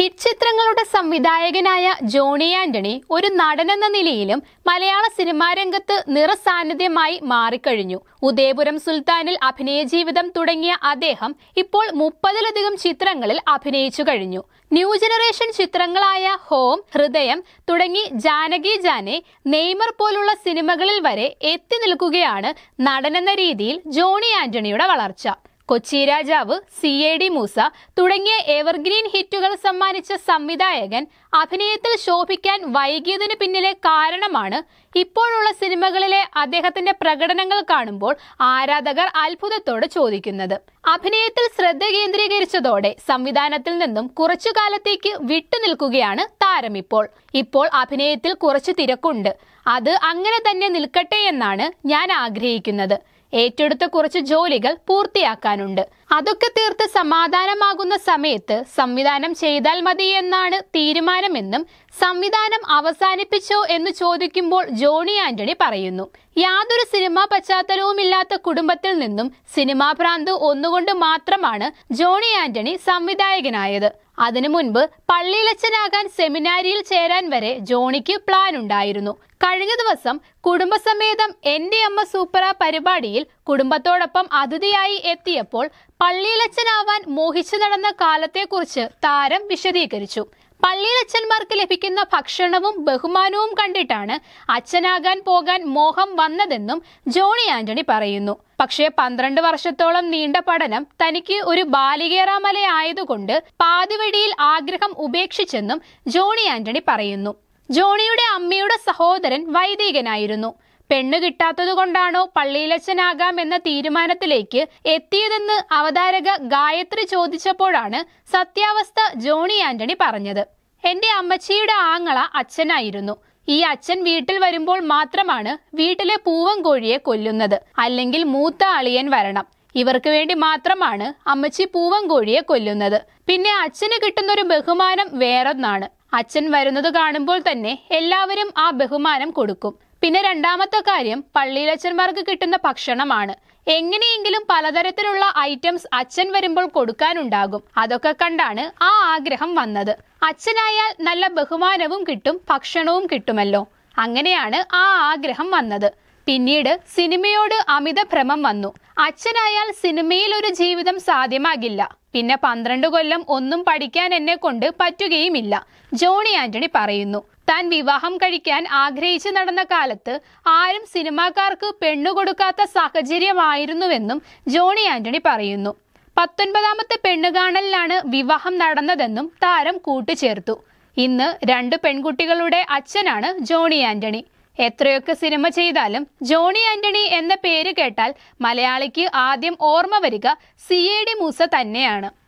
hit ചിത്രങ്ങളുടെ സംവിധായകനായ Johnny Antony ഒരു നടനെന്ന നിലയിലും മലയാള സിനിമാ രംഗത്ത് നിറസാന്നിധ്യമായി മാറിക്കഴിഞ്ഞു ഉദയപുരം സുൽത്താനിൽ അഭിനയ ജീവിതം തുടങ്ങിയ അദ്ദേഹം ഇപ്പോൾ മുപ്പതിലധികം ചിത്രങ്ങളിൽ അഭിനയിച്ചു കഴിഞ്ഞു ന്യൂ ജനറേഷൻ ചിത്രങ്ങളായ ഹോം ഹൃദയം തുടങ്ങി ജാനകി ജാനെ നെയ്മർ പോലുള്ള സിനിമകളിൽ വരെ എത്തി നിൽക്കുകയാണ് നടനെന്ന രീതിയിൽ ജോണി ആന്റണിയുടെ വളർച്ച കൊച്ചി രാജാവ് സി എ ഡി മൂസ തുടങ്ങിയ എവർഗ്രീൻ ഹിറ്റുകൾ സമ്മാനിച്ച സംവിധായകൻ അഭിനയത്തിൽ ശോഭിക്കാൻ വൈകിയതിനു പിന്നിലെ കാരണമാണ് ഇപ്പോഴുള്ള സിനിമകളിലെ അദ്ദേഹത്തിന്റെ പ്രകടനങ്ങൾ കാണുമ്പോൾ ആരാധകർ അത്ഭുതത്തോടെ ചോദിക്കുന്നത് അഭിനയത്തിൽ ശ്രദ്ധ കേന്ദ്രീകരിച്ചതോടെ സംവിധാനത്തിൽ നിന്നും കുറച്ചു കാലത്തേക്ക് വിട്ടുനിൽക്കുകയാണ് താരം ഇപ്പോൾ ഇപ്പോൾ അഭിനയത്തിൽ കുറച്ച് തിരക്കുണ്ട് അത് അങ്ങനെ തന്നെ നിൽക്കട്ടെ എന്നാണ് ഞാൻ ആഗ്രഹിക്കുന്നത് ഏറ്റെടുത്ത കുറച്ച് ജോലികൾ പൂർത്തിയാക്കാനുണ്ട് അതൊക്കെ തീർത്ത് സമാധാനമാകുന്ന സമയത്ത് സംവിധാനം ചെയ്താൽ മതി എന്നാണ് തീരുമാനമെന്നും സംവിധാനം അവസാനിപ്പിച്ചോ എന്ന് ചോദിക്കുമ്പോൾ ജോണി ആന്റണി പറയുന്നു യാതൊരു സിനിമാ പശ്ചാത്തലവുമില്ലാത്ത കുടുംബത്തിൽ നിന്നും സിനിമാ ഭ്രാന്ത് ഒന്നുകൊണ്ട് മാത്രമാണ് ജോണി ആന്റണി സംവിധായകനായത് അതിനു മുൻപ് പള്ളിയിലച്ചനാകാൻ സെമിനാരിയിൽ ചേരാൻ വരെ ജോണിക്ക് പ്ലാൻ ഉണ്ടായിരുന്നു കഴിഞ്ഞ ദിവസം കുടുംബസമേതം എന്റെ അമ്മ സൂപ്പറ പരിപാടിയിൽ കുടുംബത്തോടൊപ്പം അതിഥിയായി എത്തിയപ്പോൾ പള്ളിയിലച്ചനാവാൻ മോഹിച്ചു നടന്ന കാലത്തെക്കുറിച്ച് താരം വിശദീകരിച്ചു പള്ളിയിലച്ചന്മാർക്ക് ലഭിക്കുന്ന ഭക്ഷണവും ബഹുമാനവും കണ്ടിട്ടാണ് അച്ഛനാകാൻ പോകാൻ മോഹം വന്നതെന്നും ജോണി ആന്റണി പറയുന്നു പക്ഷേ പന്ത്രണ്ട് വർഷത്തോളം നീണ്ട പഠനം തനിക്ക് ഒരു ബാലികേറാമല ആയതുകൊണ്ട് പാതിവഴിയിൽ ആഗ്രഹം ഉപേക്ഷിച്ചെന്നും ജോണി ആന്റണി പറയുന്നു ജോണിയുടെ അമ്മയുടെ സഹോദരൻ വൈദികനായിരുന്നു പെണ്ണ് കിട്ടാത്തതുകൊണ്ടാണോ പള്ളിയിലച്ചനാകാം എന്ന തീരുമാനത്തിലേക്ക് എത്തിയതെന്ന് അവതാരക ഗായത്രി ചോദിച്ചപ്പോഴാണ് സത്യാവസ്ഥ ജോണി ആന്റണി പറഞ്ഞത് എന്റെ അമ്മച്ചിയുടെ ആങ്ങള അച്ഛനായിരുന്നു ഈ അച്ഛൻ വീട്ടിൽ വരുമ്പോൾ മാത്രമാണ് വീട്ടിലെ പൂവൻ കോഴിയെ കൊല്ലുന്നത് അല്ലെങ്കിൽ മൂത്ത അളിയൻ വരണം ഇവർക്ക് വേണ്ടി മാത്രമാണ് അമ്മച്ചി പൂവൻ കോഴിയെ കൊല്ലുന്നത് പിന്നെ അച്ഛന് കിട്ടുന്ന ഒരു ബഹുമാനം വേറൊന്നാണ് അച്ഛൻ വരുന്നത് കാണുമ്പോൾ തന്നെ എല്ലാവരും ആ ബഹുമാനം കൊടുക്കും പിന്നെ രണ്ടാമത്തെ കാര്യം പള്ളിയിലച്ഛന്മാർക്ക് കിട്ടുന്ന ഭക്ഷണമാണ് എങ്ങനെയെങ്കിലും പലതരത്തിലുള്ള ഐറ്റംസ് അച്ഛൻ വരുമ്പോൾ കൊടുക്കാനുണ്ടാകും അതൊക്കെ കണ്ടാണ് ആ ആഗ്രഹം വന്നത് അച്ഛനായാൽ നല്ല ബഹുമാനവും കിട്ടും ഭക്ഷണവും കിട്ടുമല്ലോ അങ്ങനെയാണ് ആ ആഗ്രഹം വന്നത് പിന്നീട് സിനിമയോട് അമിത ഭ്രമം വന്നു അച്ഛനായാൽ സിനിമയിൽ ഒരു ജീവിതം സാധ്യമാകില്ല പിന്നെ പന്ത്രണ്ട് കൊല്ലം ഒന്നും പഠിക്കാൻ എന്നെ കൊണ്ട് പറ്റുകയുമില്ല ജോണി ആന്റണി പറയുന്നു താൻ വിവാഹം കഴിക്കാൻ ആഗ്രഹിച്ചു നടന്ന കാലത്ത് ആരും സിനിമാക്കാർക്ക് പെണ്ണു കൊടുക്കാത്ത സാഹചര്യമായിരുന്നുവെന്നും ജോണി ആന്റണി പറയുന്നു പത്തൊൻപതാമത്തെ പെണ്ണുകാണലിലാണ് വിവാഹം നടന്നതെന്നും താരം കൂട്ടിച്ചേർത്തു ഇന്ന് രണ്ട് പെൺകുട്ടികളുടെ അച്ഛനാണ് ജോണി ആന്റണി എത്രയൊക്കെ സിനിമ ചെയ്താലും ജോണി ആന്റണി എന്ന പേര് കേട്ടാൽ മലയാളിക്ക് ആദ്യം ഓർമ്മ വരിക സി എ ഡി മൂസ തന്നെയാണ്